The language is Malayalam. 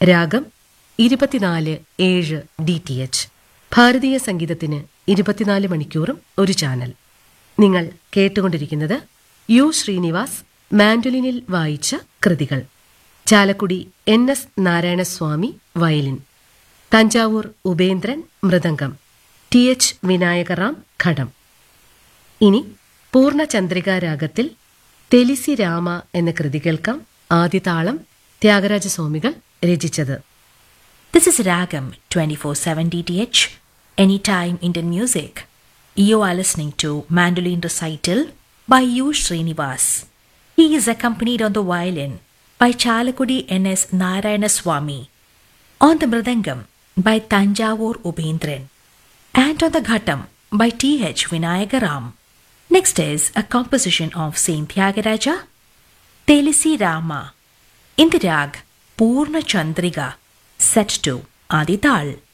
രാഗം ഇരുപത്തിനാല് ഏഴ് ഡി ടി എച്ച് ഭാരതീയ സംഗീതത്തിന് ഇരുപത്തിനാല് മണിക്കൂറും ഒരു ചാനൽ നിങ്ങൾ കേട്ടുകൊണ്ടിരിക്കുന്നത് യു ശ്രീനിവാസ് മാൻഡുലിനിൽ വായിച്ച കൃതികൾ Chalakudy N S Narayanaswamy violin Thanjavur Upendran മൃദംഗം ടി എച്ച് വിനായകറാം ഘടം ഇനി പൂർണ്ണചന്ദ്രിക രാഗത്തിൽ തെലിസി രാമ എന്ന കൃതി കേൾക്കാം ആദ്യതാളം ത്യാഗരാജസ്വാമികൾ രചിച്ചത് This is Ragam 24/7 DTH, Anytime Indian Music. You are listening to Mandolin Recital by U. Srinivas. He is accompanied on the violin by Chalakudi N.S. Narayana Swami, on the mridangam by Tanjavur Ubendran, and on the ghatam by T.H. Vinayagaram. Next is a composition of Saint Tyagaraja, Telisi Rama, in the rag Purna Chandriga, set to Adital.